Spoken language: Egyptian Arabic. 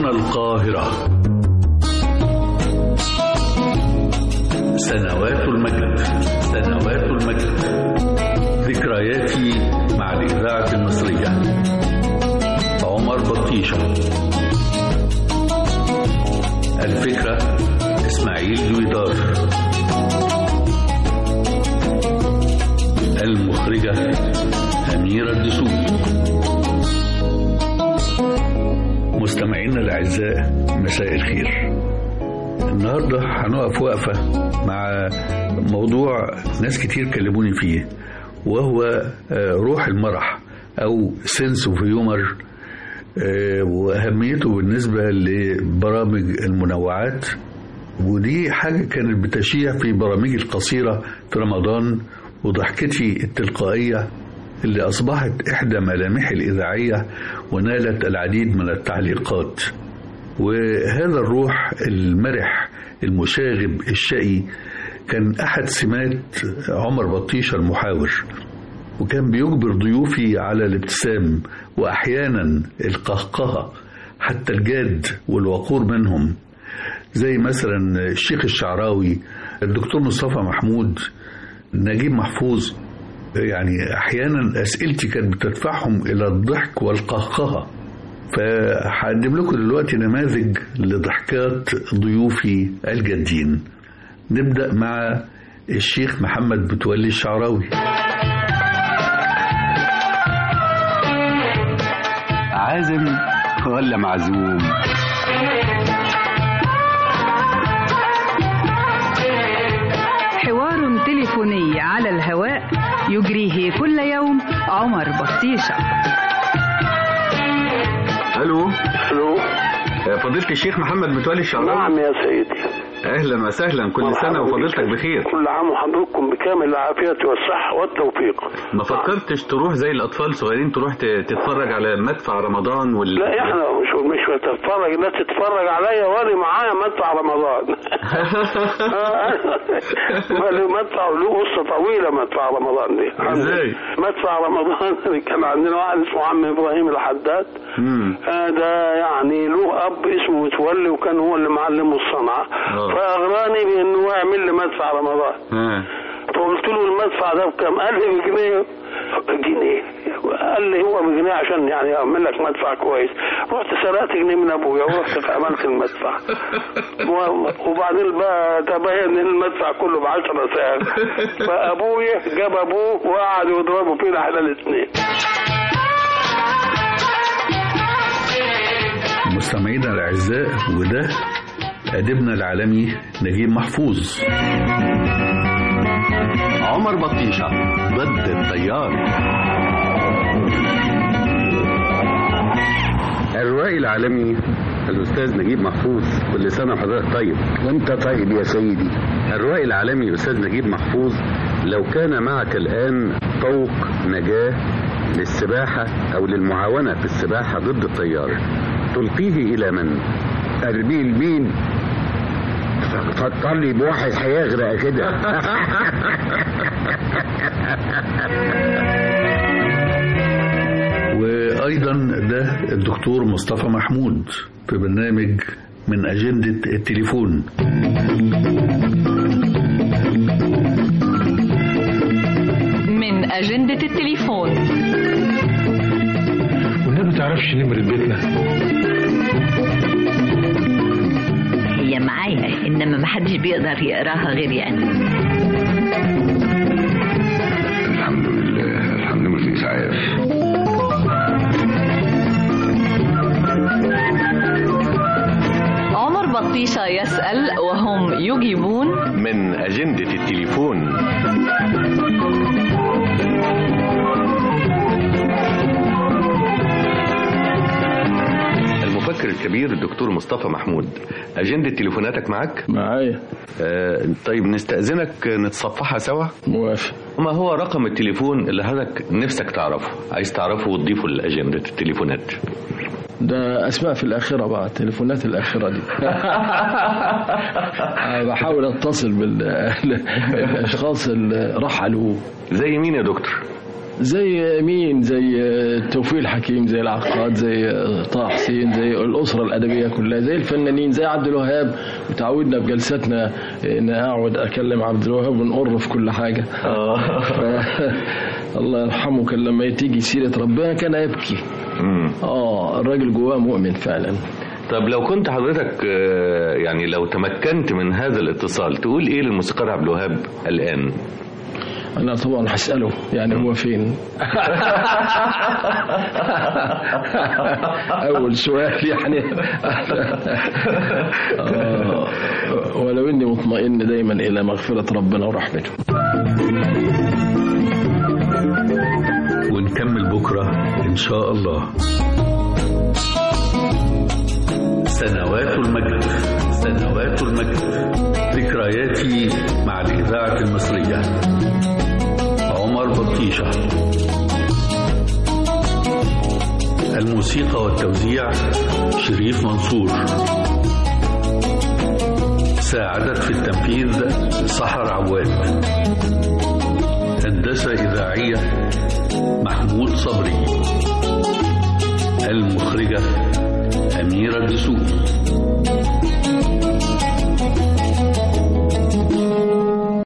هنا القاهرة سنوات المجد سنوات المجد ذكرياتي مع الإذاعة المصرية عمر بطيشة الفكرة إسماعيل دويدار المخرجة أميرة الدسوقي مستمعينا الأعزاء مساء الخير النهاردة هنقف وقفة مع موضوع ناس كتير كلموني فيه وهو روح المرح أو سنس اوف هيومر وأهميته بالنسبة لبرامج المنوعات ودي حاجة كانت بتشيع في برامجي القصيرة في رمضان وضحكتي التلقائية اللي أصبحت إحدى ملامحي الإذاعية ونالت العديد من التعليقات وهذا الروح المرح المشاغب الشقي كان أحد سمات عمر بطيشة المحاور وكان بيجبر ضيوفي على الابتسام وأحيانا القهقهة حتى الجاد والوقور منهم زي مثلا الشيخ الشعراوي الدكتور مصطفى محمود نجيب محفوظ يعني احيانا اسئلتي كانت بتدفعهم الى الضحك والقهقهه فهقدم لكم دلوقتي نماذج لضحكات ضيوفي الجادين نبدا مع الشيخ محمد متولي الشعراوي عازم ولا معزوم حوار تليفوني على الهواء يجريه كل يوم عمر بطيشة الو الو فضيلة الشيخ محمد متولي الشعراوي نعم يا سيدي اهلا وسهلا كل سنة وفضيلتك بخير كل عام وحضرتكم بكامل العافية والصحة والتوفيق ما فكرتش تروح زي الاطفال الصغيرين تروح تتفرج على مدفع رمضان وال لا احنا مش مش تتفرج لا تتفرج عليا وانا معايا مدفع رمضان مدفع له قصة طويلة مدفع رمضان دي ازاي؟ مدفع رمضان كان عندنا واحد اسمه عم ابراهيم الحداد ده يعني له اب اسمه متولي وكان هو اللي معلمه الصنعة فاغراني بانه يعمل لي مدفع رمضان فقلت له المدفع ده بكام؟ قال لي بجنيه جنيه قال لي هو بجنيه عشان يعني اعمل لك مدفع كويس رحت سرقت جنيه من ابويا ورحت عملت المدفع وبعدين بقى تبين ان المدفع كله ب 10 ساعات فابويا جاب ابوه وقعد يضربوا فينا احنا الاثنين مستمعينا الاعزاء وده اديبنا العالمي نجيب محفوظ عمر بطيشة ضد التيار الروائي العالمي الأستاذ نجيب محفوظ كل سنة وحضرتك طيب وانت طيب يا سيدي الروائي العالمي الأستاذ نجيب محفوظ لو كان معك الآن طوق نجاة للسباحة أو للمعاونة في السباحة ضد التيار تلقيه إلى من؟ أرميه لمين؟ فكرني بواحد هيغرق كده وايضا ده الدكتور مصطفى محمود في برنامج من اجنده التليفون من أجندة التليفون والنبي تعرفش نمرة بيتنا هي معايا انما محدش بيقدر يقراها غيري انا الحمد لله الحمد لله مش عارف عمر بطيشة يسأل وهم يجيبون من أجندة التليفون المفكر الكبير الدكتور مصطفى محمود أجندة تليفوناتك معك؟ معايا آه طيب نستأذنك نتصفحها سوا؟ موافق ما هو رقم التليفون اللي حضرتك نفسك تعرفه عايز تعرفه وتضيفه لأجندة التليفونات ده اسماء في الاخره بقى التليفونات الاخره دي بحاول اتصل بالاشخاص اللي رحلوا زي مين يا دكتور؟ زي مين زي توفيق الحكيم زي العقاد زي طه حسين زي الأسرة الأدبية كلها زي الفنانين زي عبد الوهاب وتعودنا بجلساتنا إن أقعد أكلم عبد الوهاب ونقر في كل حاجة ف- الله يرحمه كان لما تيجي سيرة ربنا كان يبكي مم. اه الراجل جواه مؤمن فعلا طب لو كنت حضرتك آه، يعني لو تمكنت من هذا الاتصال تقول ايه للموسيقار عبد الوهاب الان انا طبعا هساله يعني هو فين اول سؤال يعني آه، ولو اني مطمئن دايما الى مغفره ربنا ورحمته ونكمل بكرة إن شاء الله سنوات المجد سنوات المجد ذكرياتي مع الإذاعة المصرية عمر بطيشة الموسيقى والتوزيع شريف منصور ساعدت في التنفيذ سحر عواد هندسة إذاعية محمود صبري المخرجة أميرة دسوقي